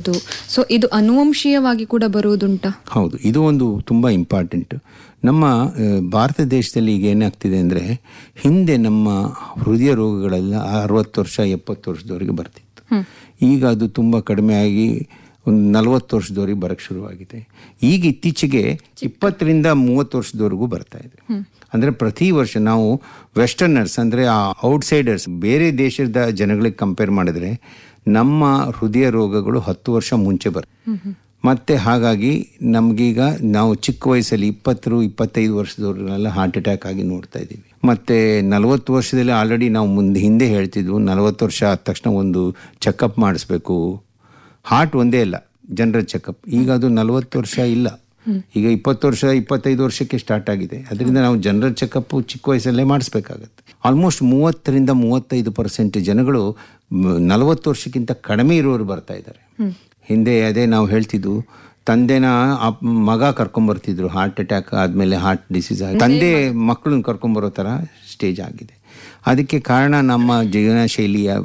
ಇರಬಹುದು ಸೊ ಇದು ಅನುವಂಶೀಯವಾಗಿ ಕೂಡ ಬರುವುದುಂಟಾ ಹೌದು ಇದು ಒಂದು ತುಂಬ ಇಂಪಾರ್ಟೆಂಟ್ ನಮ್ಮ ಆ, ಭಾರತ ದೇಶದಲ್ಲಿ ಈಗ ಏನಾಗ್ತಿದೆ ಅಂದರೆ ಹಿಂದೆ ನಮ್ಮ ಹೃದಯ ರೋಗಗಳೆಲ್ಲ ಅರವತ್ತು ವರ್ಷ ಎಪ್ಪತ್ತು ವರ್ಷದವರೆಗೆ ಬರ್ತಿತ್ತು ಈಗ ಅದು ತುಂಬ ಕಡಿಮೆ ಆಗಿ ಒಂದು ನಲವತ್ತು ವರ್ಷದವರೆಗೆ ಬರಕ್ಕೆ ಶುರುವಾಗಿದೆ ಈಗ ಇತ್ತೀಚೆಗೆ ಇಪ್ಪತ್ತರಿಂದ ಮೂವತ್ತು ವರ್ಷದವರೆಗೂ ಬರ್ತಾ ಇದೆ ಅಂದರೆ ಪ್ರತಿ ವರ್ಷ ನಾವು ವೆಸ್ಟರ್ನರ್ಸ್ ಅಂದರೆ ಆ ಔಟ್ಸೈಡರ್ಸ್ ಬೇರೆ ದೇಶದ ಜನಗಳಿಗೆ ಕಂಪೇರ್ ಮಾಡಿದ್ರೆ ನಮ್ಮ ಹೃದಯ ರೋಗಗಳು ಹತ್ತು ವರ್ಷ ಮುಂಚೆ ಬರ್ತವೆ ಮತ್ತೆ ಹಾಗಾಗಿ ನಮಗೀಗ ನಾವು ಚಿಕ್ಕ ವಯಸ್ಸಲ್ಲಿ ಇಪ್ಪತ್ತರು ಇಪ್ಪತ್ತೈದು ವರ್ಷದವ್ರನ್ನೆಲ್ಲ ಹಾರ್ಟ್ ಅಟ್ಯಾಕ್ ಆಗಿ ನೋಡ್ತಾ ಇದ್ದೀವಿ ಮತ್ತೆ ನಲವತ್ತು ವರ್ಷದಲ್ಲಿ ಆಲ್ರೆಡಿ ನಾವು ಮುಂದೆ ಹಿಂದೆ ಹೇಳ್ತಿದ್ವು ನಲವತ್ತು ವರ್ಷ ಆದ ತಕ್ಷಣ ಒಂದು ಚೆಕಪ್ ಮಾಡಿಸ್ಬೇಕು ಹಾರ್ಟ್ ಒಂದೇ ಇಲ್ಲ ಜನರಲ್ ಚೆಕಪ್ ಈಗ ಅದು ನಲವತ್ತು ವರ್ಷ ಇಲ್ಲ ಈಗ ಇಪ್ಪತ್ತು ವರ್ಷ ಇಪ್ಪತ್ತೈದು ವರ್ಷಕ್ಕೆ ಸ್ಟಾರ್ಟ್ ಆಗಿದೆ ಅದರಿಂದ ನಾವು ಜನರಲ್ ಚೆಕಪ್ ಚಿಕ್ಕ ವಯಸ್ಸಲ್ಲೇ ಮಾಡಿಸ್ಬೇಕಾಗತ್ತೆ ಆಲ್ಮೋಸ್ಟ್ ಮೂವತ್ತರಿಂದ ಮೂವತ್ತೈದು ಪರ್ಸೆಂಟ್ ಜನಗಳು ನಲವತ್ತು ವರ್ಷಕ್ಕಿಂತ ಕಡಿಮೆ ಇರೋರು ಬರ್ತಾ ಇದ್ದಾರೆ ಹಿಂದೆ ಅದೇ ನಾವು ಹೇಳ್ತಿದ್ವು ತಂದೆನ ಅಪ್- ಮಗ ಕರ್ಕೊಂಬರ್ತಿದ್ರು ಹಾರ್ಟ್ ಅಟ್ಯಾಕ್ ಆದಮೇಲೆ ಹಾರ್ಟ್ ಡಿಸೀಸ್ ಆಗಿ ತಂದೆ ಮಕ್ಕಳನ್ನ ಕರ್ಕೊಂಬರೋ ಥರ ಸ್ಟೇಜ್ ಆಗಿದೆ ಅದಕ್ಕೆ ಕಾರಣ ನಮ್ಮ ಜೀವನ ಶೈಲಿಯ